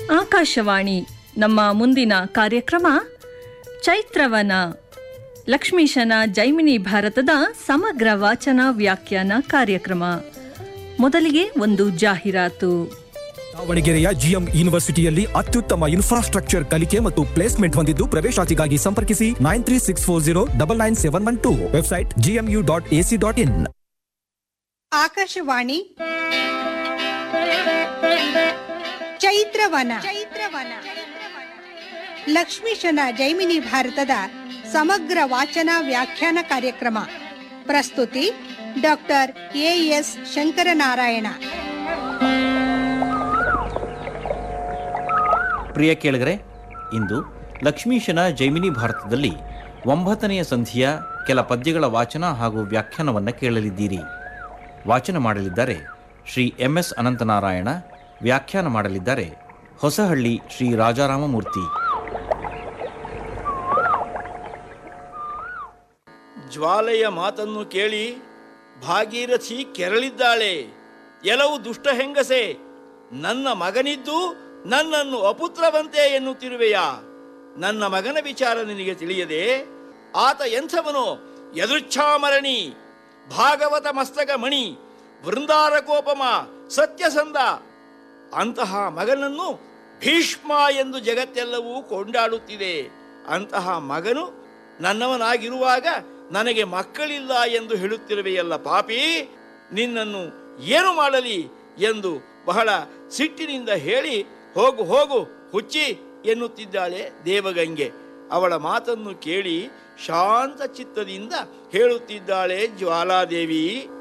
ಆಕಾಶವಾಣಿ ನಮ್ಮ ಮುಂದಿನ ಕಾರ್ಯಕ್ರಮ ಚೈತ್ರವನ ಲಕ್ಷ್ಮೀಶನ ಜೈಮಿನಿ ಭಾರತದ ಸಮಗ್ರ ವಾಚನ ವ್ಯಾಖ್ಯಾನ ಕಾರ್ಯಕ್ರಮ ಮೊದಲಿಗೆ ಒಂದು ಜಾಹೀರಾತು ದಾವಣಗೆರೆಯ ಜಿಎಂ ಯೂನಿವರ್ಸಿಟಿಯಲ್ಲಿ ಅತ್ಯುತ್ತಮ ಇನ್ಫ್ರಾಸ್ಟ್ರಕ್ಚರ್ ಕಲಿಕೆ ಮತ್ತು ಪ್ಲೇಸ್ಮೆಂಟ್ ಹೊಂದಿದ್ದು ಪ್ರವೇಶಾತಿಗಾಗಿ ಸಂಪರ್ಕಿಸಿ nine three six four zero double nine seven one two website GMU dot AC dot in Akashvani Chaitravana Chaitravana ಲಕ್ಷ್ಮೀಶನ ಜೈಮಿನಿ ಭಾರತದ ಸಮಗ್ರ ವಾಚನ ವ್ಯಾಖ್ಯಾನ ಕಾರ್ಯಕ್ರಮ ಪ್ರಸ್ತುತಿ ಡಾಕ್ಟರ್ ಎ ಎಸ್ ಶಂಕರನಾರಾಯಣ ಪ್ರಿಯ ಕೇಳಿಗರೆ ಇಂದು ಲಕ್ಷ್ಮೀಶನ ಜೈಮಿನಿ ಭಾರತದಲ್ಲಿ ಒಂಬತ್ತನೆಯ ಸಂಧಿಯ ಕೆಲ ಪದ್ಯಗಳ ವಾಚನ ಹಾಗೂ ವ್ಯಾಖ್ಯಾನವನ್ನು ಕೇಳಲಿದ್ದೀರಿ ವಾಚನ ಮಾಡಲಿದ್ದಾರೆ ಶ್ರೀ ಎಂ ಎಸ್ ಅನಂತನಾರಾಯಣ ವ್ಯಾಖ್ಯಾನ ಮಾಡಲಿದ್ದಾರೆ ಹೊಸಹಳ್ಳಿ ಶ್ರೀ ರಾಜಾರಾಮಮೂರ್ತಿ ಜ್ವಾಲೆಯ ಮಾತನ್ನು ಕೇಳಿ ಭಾಗೀರಥಿ ಕೆರಳಿದ್ದಾಳೆ ಎಲವು ದುಷ್ಟ ಹೆಂಗಸೆ ನನ್ನ ಮಗನಿದ್ದು ನನ್ನನ್ನು ಅಪುತ್ರವಂತೆ ಎನ್ನುತ್ತಿರುವೆಯಾ ನನ್ನ ಮಗನ ವಿಚಾರ ನಿನಗೆ ತಿಳಿಯದೆ ಆತ ಎಂಥವನು ಯದೃಚ್ಛಾಮರಣಿ ಭಾಗವತ ಮಸ್ತಕ ಮಣಿ ವೃಂದಾರಕೋಪಮ ಸತ್ಯಸಂಧ ಅಂತಹ ಮಗನನ್ನು ಭೀಷ್ಮ ಎಂದು ಜಗತ್ತೆಲ್ಲವೂ ಕೊಂಡಾಡುತ್ತಿದೆ ಅಂತಹ ಮಗನು ನನ್ನವನಾಗಿರುವಾಗ ನನಗೆ ಮಕ್ಕಳಿಲ್ಲ ಎಂದು ಹೇಳುತ್ತಿರುವೆಯಲ್ಲ ಪಾಪಿ ನಿನ್ನನ್ನು ಏನು ಮಾಡಲಿ ಎಂದು ಬಹಳ ಸಿಟ್ಟಿನಿಂದ ಹೇಳಿ ಹೋಗು ಹೋಗು ಹುಚ್ಚಿ ಎನ್ನುತ್ತಿದ್ದಾಳೆ ದೇವಗಂಗೆ ಅವಳ ಮಾತನ್ನು ಕೇಳಿ ಶಾಂತ ಚಿತ್ತದಿಂದ ಹೇಳುತ್ತಿದ್ದಾಳೆ ಜ್ವಾಲಾದೇವಿ